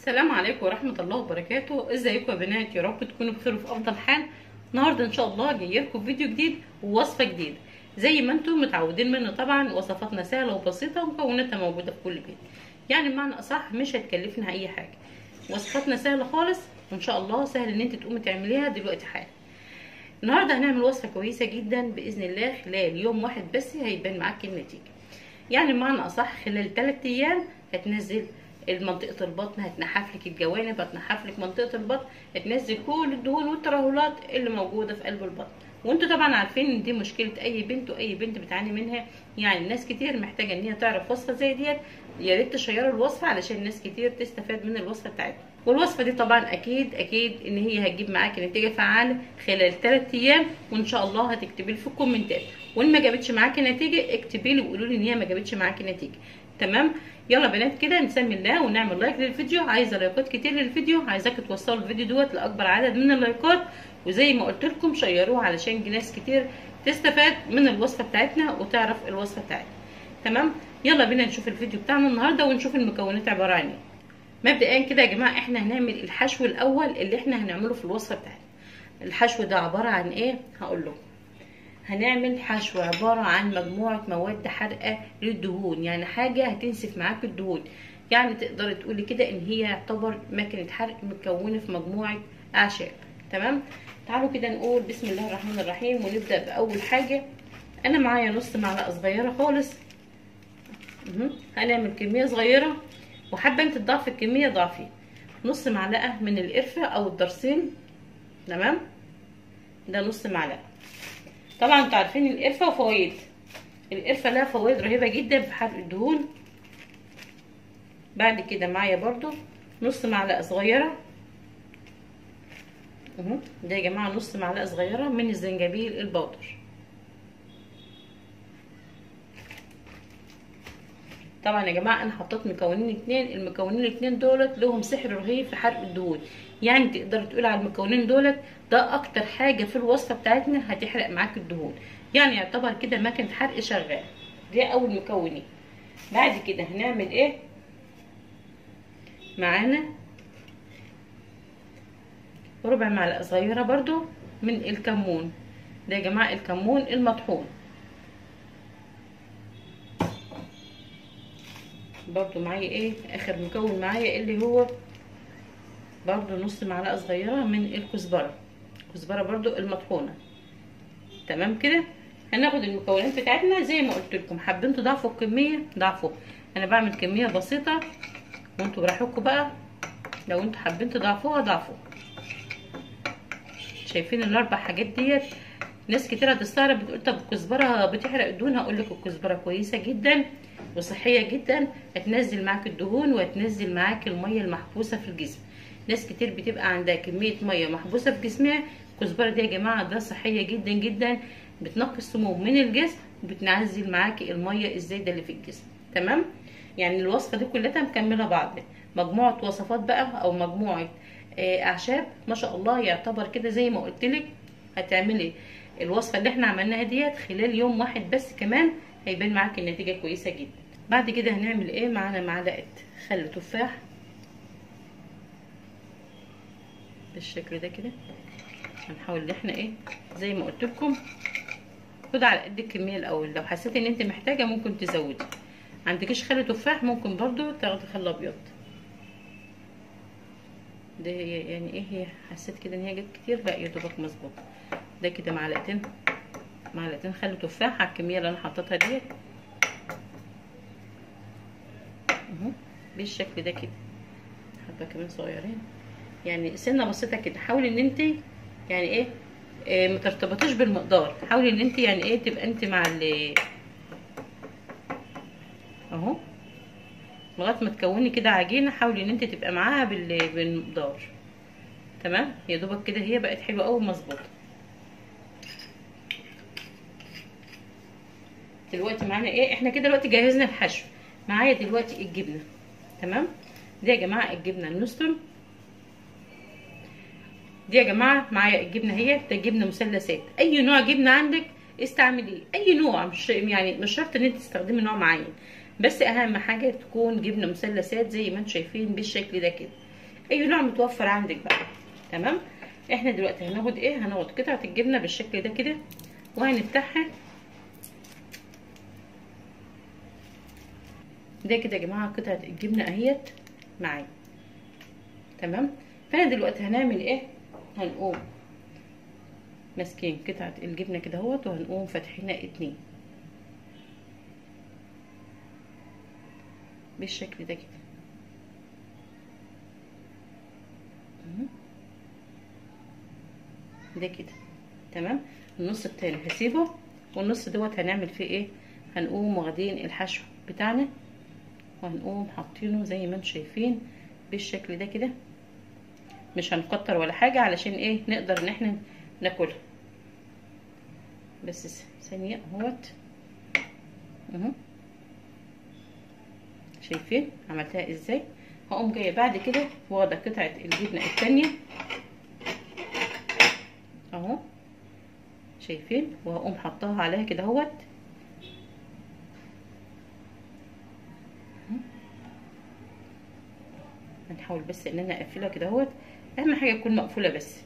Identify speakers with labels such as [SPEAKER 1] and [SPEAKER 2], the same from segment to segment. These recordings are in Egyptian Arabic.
[SPEAKER 1] السلام عليكم ورحمة الله وبركاته ازيكم يا بنات يا رب تكونوا بخير وفي افضل حال النهاردة ان شاء الله جايه لكم فيديو جديد ووصفة جديدة زي ما انتم متعودين منه طبعا وصفاتنا سهلة وبسيطة ومكوناتها موجودة في كل بيت يعني بمعنى اصح مش هتكلفنا اي حاجة وصفاتنا سهلة خالص وان شاء الله سهل ان انت تقومي تعمليها دلوقتي حالا النهارده هنعمل وصفة كويسة جدا باذن الله خلال يوم واحد بس هيبان معاكي النتيجة يعني بمعنى اصح خلال 3 ايام هتنزل منطقه البطن هتنحف لك الجوانب هتنحف لك منطقه البطن هتنزل كل الدهون والترهلات اللي موجوده في قلب البطن وانتوا طبعا عارفين ان دي مشكله اي بنت واي بنت بتعاني منها يعني ناس كتير محتاجه ان هي تعرف وصفه زي ديت يا ريت تشيروا الوصفه علشان ناس كتير تستفاد من الوصفه بتاعتها والوصفه دي طبعا اكيد اكيد ان هي هتجيب معاكي نتيجه فعاله خلال 3 ايام وان شاء الله هتكتبي لي في الكومنتات وان ما جابتش معاكي نتيجه اكتبي لي وقولوا لي ان هي ما جابتش معاكي نتيجه تمام يلا بنات كده نسمي الله ونعمل لايك للفيديو عايزه لايكات كتير للفيديو عايزاكم توصلوا الفيديو دوت لاكبر عدد من اللايكات وزي ما قلت لكم شيروه علشان ناس كتير تستفاد من الوصفه بتاعتنا وتعرف الوصفه بتاعتنا تمام يلا بينا نشوف الفيديو بتاعنا النهارده ونشوف المكونات عباره عن ايه مبدئيا كده يا جماعه احنا هنعمل الحشو الاول اللي احنا هنعمله في الوصفه بتاعتنا الحشو ده عباره عن ايه هقول لكم هنعمل حشو عبارة عن مجموعة مواد حرقة للدهون يعني حاجة هتنسف معاك الدهون يعني تقدري تقولي كده ان هي يعتبر ماكينة حرق متكونة في مجموعة اعشاب تمام تعالوا كده نقول بسم الله الرحمن الرحيم ونبدأ بأول حاجة انا معايا نص معلقة صغيرة خالص هنعمل كمية صغيرة وحابة انت تضعفي الكمية ضعفي نص معلقة من القرفة او الدرسين تمام ده نص معلقة طبعا انتوا عارفين القرفه وفوائد القرفه لها فوائد رهيبه جدا في حرق الدهون بعد كده معايا برضو نص معلقه صغيره اهو ده يا جماعه نص معلقه صغيره من الزنجبيل البودر طبعا يا جماعه انا حطيت مكونين اتنين المكونين الاتنين دولت لهم سحر رهيب في حرق الدهون يعني تقدر تقول على المكونين دولت ده اكتر حاجه في الوصفه بتاعتنا هتحرق معاك الدهون يعني يعتبر كده ماكينه حرق شغال دي اول مكونين بعد كده هنعمل ايه معانا ربع معلقه صغيره برضو من الكمون ده يا جماعه الكمون المطحون برضو معايا ايه اخر مكون معايا اللي هو برضو نص معلقه صغيره من الكزبره الكزبره برضو المطحونه تمام كده هناخد المكونات بتاعتنا زي ما قلت لكم حابين تضاعفوا الكميه ضاعفوا انا بعمل كميه بسيطه وانتوا براحتكم بقى لو انتوا حابين تضاعفوها ضاعفوا شايفين الاربع حاجات ديت ناس كتير هتستغرب بتقول طب الكزبره بتحرق الدهون هقول لك الكزبره كويسه جدا وصحيه جدا هتنزل معاك الدهون وهتنزل معاك الميه المحبوسه في الجسم ناس كتير بتبقى عندها كميه ميه محبوسه في جسمها الكزبره دي يا جماعه ده صحيه جدا جدا بتنقي السموم من الجسم وبتنزل معاكي الميه الزايده اللي في الجسم تمام يعني الوصفه دي كلها مكمله بعض مجموعه وصفات بقى او مجموعه اعشاب ما شاء الله يعتبر كده زي ما قلت لك هتعملي الوصفه اللي احنا عملناها ديت خلال يوم واحد بس كمان هيبان معاكي النتيجه كويسه جدا بعد كده هنعمل ايه معانا معلقه خل تفاح بالشكل ده كده هنحاول ان احنا ايه زي ما قلت لكم خد على قد الكميه الاول لو حسيتي ان انت محتاجه ممكن تزودي عندكيش خل تفاح ممكن برضو تاخدي خل ابيض ده يعني ايه هي حسيت كده ان هي جت كتير لا يا دوبك مظبوط ده كده معلقتين معلقتين خل تفاح على الكميه اللي انا حطيتها ديت اهو بالشكل ده كده حبه كمان صغيرين يعني سنه بسيطه كده حاولي ان انت يعني ايه, إيه ما ترتبطيش بالمقدار حاولي ان انت يعني ايه تبقى انت مع ال اهو لغايه ما تكوني كده عجينه حاولي ان انت تبقى معاها بالمقدار تمام يا دوبك كده هي بقت حلوه قوي مظبوطه دلوقتي معانا ايه احنا كده دلوقتي جهزنا الحشو معايا دلوقتي الجبنه تمام دي يا جماعه الجبنه النستون دي يا جماعه معايا الجبنه هي ده جبنه مثلثات اي نوع جبنه عندك استعمليه اي نوع مش يعني مش شرط ان انت تستخدمي نوع معين بس اهم حاجه تكون جبنه مثلثات زي ما انتم شايفين بالشكل ده كده اي نوع متوفر عندك بقى تمام احنا دلوقتي هناخد ايه هناخد قطعه الجبنه بالشكل ده كده وهنفتحها ده كده يا جماعه قطعه الجبنه اهيت معايا تمام فانا دلوقتي هنعمل ايه هنقوم ماسكين قطعه الجبنه كده اهوت وهنقوم فاتحينها اتنين بالشكل ده كده ده كده تمام النص التاني هسيبه والنص دوت هنعمل فيه ايه هنقوم واخدين الحشو بتاعنا وهنقوم حاطينه زي ما انتم شايفين بالشكل ده كده مش هنكتر ولا حاجه علشان ايه نقدر ان احنا ناكلها بس ثانيه اهوت اهو شايفين عملتها ازاي هقوم جايه بعد كده واخده قطعه الجبنه التانية اهو شايفين وهقوم حطاها عليها كده اهوت هنحاول بس ان انا اقفلها كده اهوت اهم حاجه تكون مقفوله بس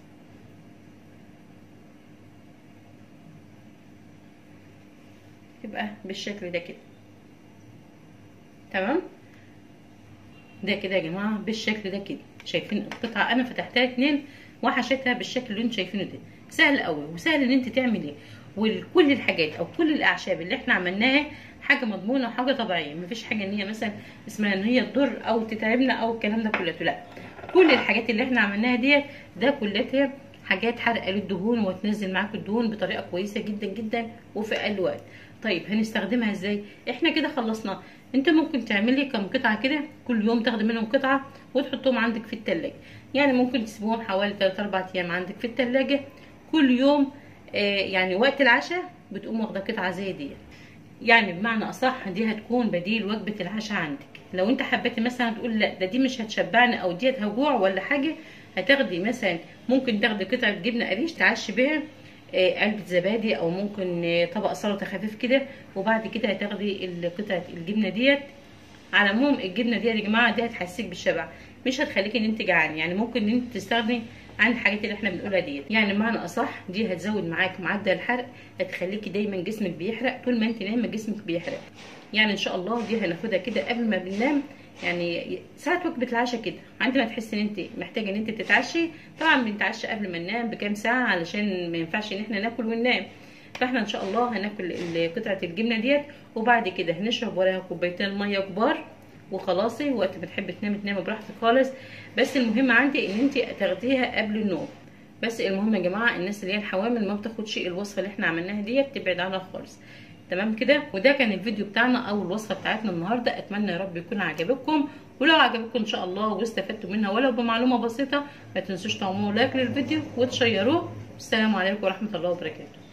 [SPEAKER 1] تبقى بالشكل ده كده تمام ده كده يا جماعه بالشكل ده كده شايفين القطعه انا فتحتها اتنين وحشيتها بالشكل اللي انتم شايفينه ده سهل قوي وسهل ان انت تعمليه وكل الحاجات او كل الاعشاب اللي احنا عملناها حاجه مضمونه وحاجه طبيعيه مفيش حاجه ان هي مثلا اسمها ان هي تضر او تتعبنا او الكلام ده كله لا كل الحاجات اللي احنا عملناها ديت ده كلها حاجات حرقه للدهون وتنزل معاكم الدهون بطريقه كويسه جدا جدا وفي اقل وقت طيب هنستخدمها ازاي احنا كده خلصنا انت ممكن تعملي كم قطعه كده كل يوم تاخدي منهم قطعه وتحطهم عندك في التلاجة يعني ممكن تسيبوهم حوالي 3 4 ايام عندك في التلاجة كل يوم آه يعني وقت العشاء بتقوم واخده قطعه زي دي يعني بمعنى اصح دي هتكون بديل وجبه العشاء عندك لو انت حبيتي مثلا تقول لا ده دي مش هتشبعني او ديت هجوع ولا حاجه هتاخدي مثلا ممكن تاخدي قطعه جبنه قريش تعشي بيها آه علبه زبادي او ممكن آه طبق سلطه خفيف كده وبعد كده هتاخدي قطعه الجبنه ديت على العموم الجبنه ديت يا جماعه دي هتحسسك بالشبع مش هتخليكي ان انت جعان يعني ممكن ان انت تستخدمي عن الحاجات اللي احنا بنقولها ديت يعني بمعنى اصح دي هتزود معاك معدل الحرق هتخليكي دايما جسمك بيحرق طول ما انت نايمه جسمك بيحرق يعني ان شاء الله دي هناخدها كده قبل ما بننام يعني ساعة وجبة العشاء كده عندما تحسي ان انت محتاجة ان انت تتعشي طبعا بنتعشى قبل ما ننام بكام ساعة علشان ما ينفعش ان احنا ناكل وننام فاحنا ان شاء الله هناكل قطعة الجبنة ديت وبعد كده هنشرب وراها كوبايتين مية كبار وخلاصي وقت ما تحبي تنامي تنامي براحتك خالص بس المهم عندي ان انت تاخديها قبل النوم بس المهم يا جماعه الناس اللي هي الحوامل ما بتاخدش الوصفه اللي احنا عملناها ديت تبعد عنها خالص تمام كده وده كان الفيديو بتاعنا او الوصفه بتاعتنا النهارده اتمنى يا رب يكون عجبكم ولو عجبكم ان شاء الله واستفدتوا منها ولو بمعلومه بسيطه ما تنسوش تعملوا لايك للفيديو وتشيروه والسلام عليكم ورحمه الله وبركاته